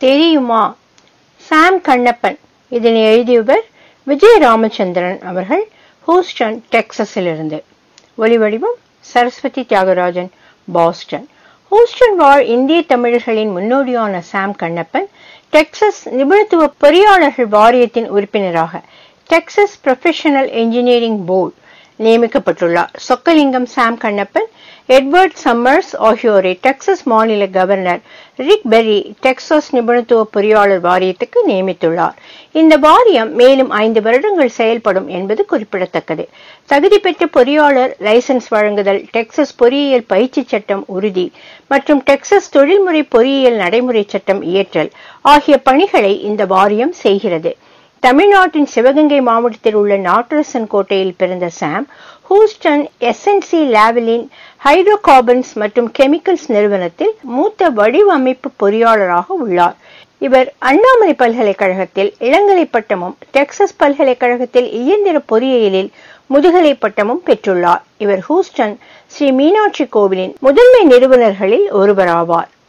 தெரியுமா சாம் கண்ணப்பன் இதனை எழுதியவர் விஜய ராமச்சந்திரன் அவர்கள் ஹூஸ்டன் டெக்சஸிலிருந்து ஒலிவடிவம் சரஸ்வதி தியாகராஜன் பாஸ்டன் ஹூஸ்டன் வாழ் இந்திய தமிழர்களின் முன்னோடியான சாம் கண்ணப்பன் டெக்சஸ் நிபுணத்துவ பொறியாளர்கள் வாரியத்தின் உறுப்பினராக டெக்சஸ் ப்ரொஃபஷனல் என்ஜினியரிங் போர்டு நியமிக்கப்பட்டுள்ளார் சொக்கலிங்கம் சாம் கண்ணப்பன் எட்வர்ட் சம்மர்ஸ் ஆகியோரை டெக்சஸ் மாநில கவர்னர் ரிக் பெர்ரி டெக்சாஸ் நிபுணத்துவ பொறியாளர் வாரியத்துக்கு நியமித்துள்ளார் இந்த வாரியம் மேலும் ஐந்து வருடங்கள் செயல்படும் என்பது குறிப்பிடத்தக்கது தகுதி பெற்ற பொறியாளர் லைசன்ஸ் வழங்குதல் டெக்சஸ் பொறியியல் பயிற்சி சட்டம் உறுதி மற்றும் டெக்சஸ் தொழில்முறை பொறியியல் நடைமுறை சட்டம் இயற்றல் ஆகிய பணிகளை இந்த வாரியம் செய்கிறது தமிழ்நாட்டின் சிவகங்கை மாவட்டத்தில் உள்ள நாட்டரசன் கோட்டையில் பிறந்த Sam Houston SNC Lavalin hydrocarbons மற்றும் கெமிக்கல்ஸ் நிறுவனத்தில் மூத்த வடிவமைப்பு பொறியாளராக உள்ளார் இவர் அண்ணாமலை பல்கலைக்கழகத்தில் இளங்கலை பட்டமும் டெக்சஸ் பல்கலைக்கழகத்தில் இயந்திர பொறியியலில் முதுகலை பட்டமும் பெற்றுள்ளார் இவர் ஹூஸ்டன் ஸ்ரீ மீனாட்சி கோவிலின் முதன்மை நிறுவனர்களில் ஒருவராவார்